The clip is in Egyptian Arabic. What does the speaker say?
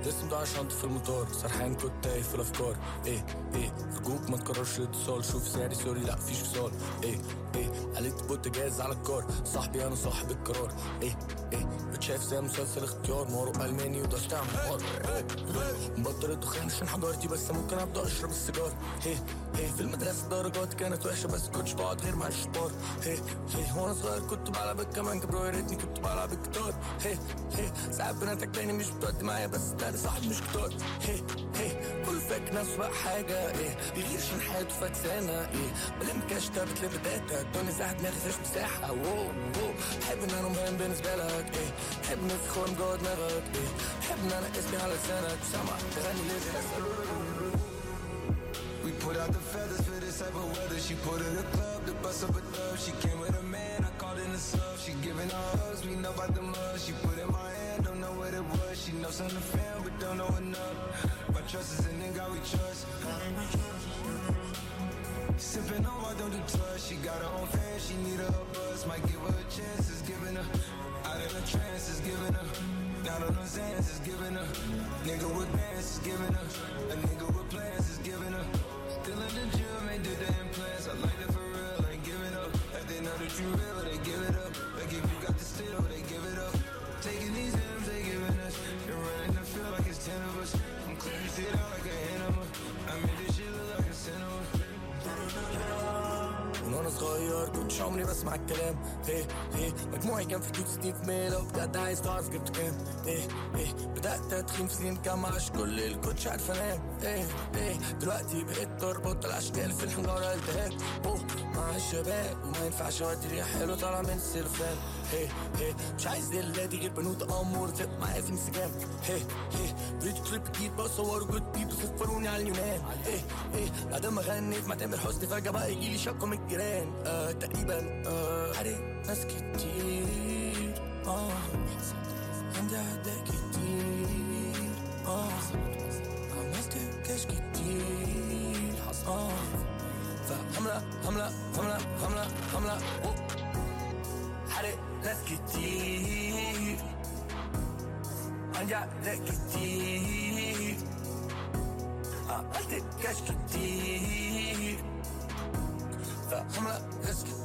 لسه مضيع شنطة في المطار سرحان كنت تايه في الافكار ايه ايه ارجوك ما تكررش الاتصال شوف سعري سوري لا فيش فصال ايه ايه قلت بوتجاز على الكار صاحبي انا صاحب القرار ايه ايه بتشاف زي مسلسل اختيار مارو الماني وداش تعمل حوار مبطل الدخان عشان حضارتي بس ممكن ابدا اشرب السيجار هيه هيه في المدرسة درجاتي كانت وحشة بس كنتش بقعد غير مع الشطار هيه هيه وانا صغير كنت بلعب الكمان برو يا ريتني كنت بلعب الجيتار هيه هيه ساعات بناتك تاني مش بتودي معايا بس تاني صاحب مش جيتار هيه هيه كل فاك نفسه بقى حاجة ايه بيغير عشان حياته فاكسانة ايه بلم كاش تابت لي بداتا الدنيا زاحت دماغي فيش مساحة واو واو بحب ان انا مهم بالنسبة لك ايه بحب ان في خوان جوه دماغك ايه بحب ان انا اسمي على لسانك سامع تغني ليه We put out the feathers for this type of weather. She put in the club to bust up a love. She came with a man, I called in the sub. She giving her hugs, we know about the mud. She put in my hand, don't know what it was. She knows something fam, but don't know enough. My trust is in the God we trust. Sipping on my don't do trust. She got her own fan, she need a buzz. Might give her a chance, it's giving her. Out in a trance, it's giving her. Not on the Zans, it's giving her. Nigga with bands, it's giving her. A nigga with plans, is giving her. Still in the gym, ain't do the implants. I like it for real, ain't giving up. If they know that you real, they give it up. Like if you got the steel, they give it up. Taking these M's, they giving us. Been running the field like it's ten of us. I'm clearing shit out like a enema. I made this shit look like a cinema. من وانا صغير كنتش عمري بسمع الكلام ايه ايه مجموعي كان في حدود 60 في مية لو بجد عايز تعرف جبت كام ايه ايه بدأت ادخل في سنين الجامعة عشان كل اللي كنتش عارف انام ايه ايه دلوقتي بقيت تربط الاشكال في الحجارة التهاب اوه مع الشباب وما ينفعش اودي ريح حلو طالع من السلفان ايه ايه مش عايز دلاتي غير بنوت امور تبقى معايا في انستجرام ايه ايه بريد كليب جديد بصور جود بيبل سفروني على اليونان ايه ايه بعد ما غنيت مع تامر حسني فجأة بقى يجيلي شكوى من الجيران آه تقريبا آه عارف ناس كتير اه عندي اعداء كتير اه عملت كاش كتير اه فحملة حملة حملة حملة حملة أوه. حرق ناس كتير عندي اعداء كتير عملت كاش كتير فحملة ناس كتير